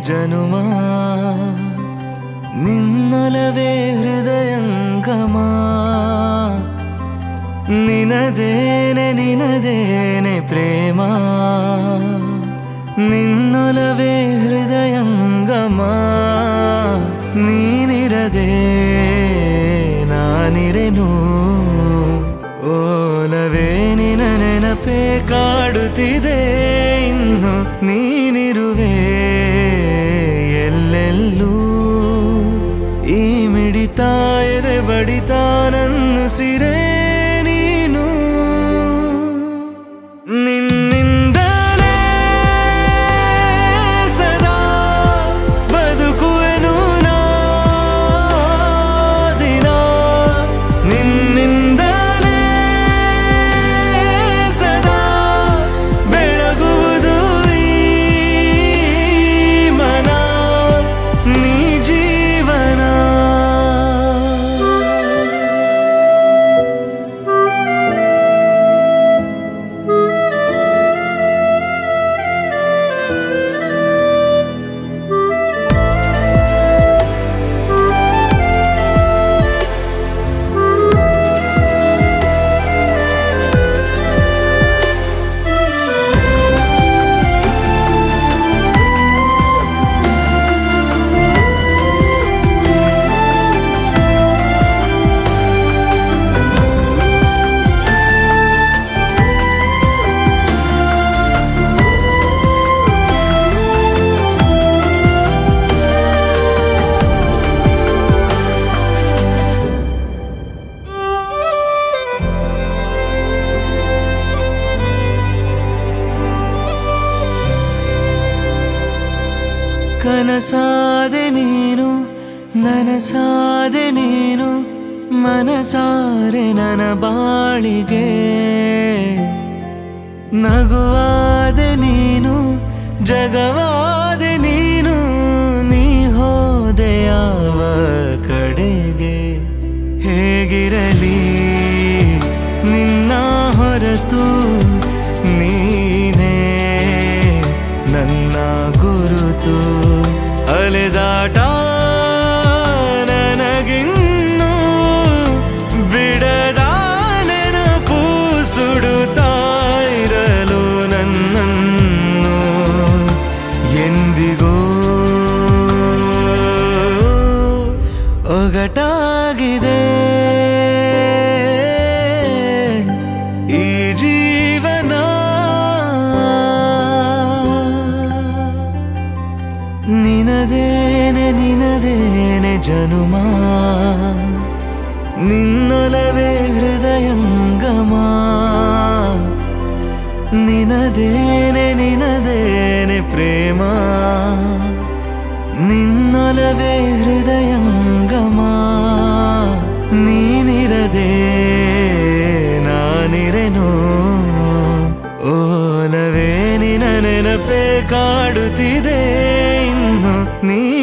ಜನುಮ ನಿನ್ನೊಲವೇ ಹೃದಯಂಗಮ ನಿನದೇನೆ ನಿನದೇನೆ ಪ್ರೇಮ ನಿನ್ನೊಲವೇ ಹೃದಯಂಗಮ ನೀನಿರದೆ ನಾನಿರೆನು ಓಲವೇ ನಿನ ನೆನಪೇ ಕಾಡುತ್ತಿದೆ ಇನ್ನು ನೀನಿರುವೆ ಎಲ್ಲೆಲ್ಲೂ ಈ ಮಿಡಿತ ಎದೆ ಬಡಿತ ನನ್ನುಸಿರೇ ನೀನು ನಿನ್ನಿಂದಲೇ ಸದಾ ಬದುಕುವೆನು ನಾ ದಿನ ನಿನ್ನಿಂದಲೇ ಸದಾ ಬೆಳಗುವುದು ಈ ಮನ ನೀ ಜೀವನ ಕನಸಾದೆ ನೀನು ನನಸಾದೆ ನೀನು ಮನಸಾರೆ ನನ್ನ ಬಾಳಿಗೆ ನಗುವಾದೆ ನೀನು ಜಗವಾದೆ ನೀನು ನೀ ಹೋದೆ ಯಾವ ಕಡೆಗೆ ಹೇಗಿರಲಿ ನಿನ್ನ ಹೊರತು ನೀನೇ ನನ್ನ ಗುರುತು ಅಲೆದಾಟ ನನಗಿನ್ನು ಬಿಡದ ನೆನಪು ಸುಡುತ್ತಾ ಇರಲು ನನ್ನನ್ನು ಎಂದಿಗೂ ಒಗಟಾಗಿದೆ ಈ ಜೀವನ ನಿನದೇನೆ ನಿನದೇನೆ ಜನುಮ ನಿನ್ನೊಲವೇ ಹೃದಯಂಗಮ ನಿನದೇನೆ ನಿನದೇನೆ ಪ್ರೇಮ ನಿನ್ನೊಲವೇ ಹೃದಯಂಗಮ ನೀನಿರದೆ ನಾನಿರೆನು ಓಲವೇ ನಿನ ನೆನಪೇ ಕಾಡುತ್ತಿದೆ ಇನ್ನು ನೀ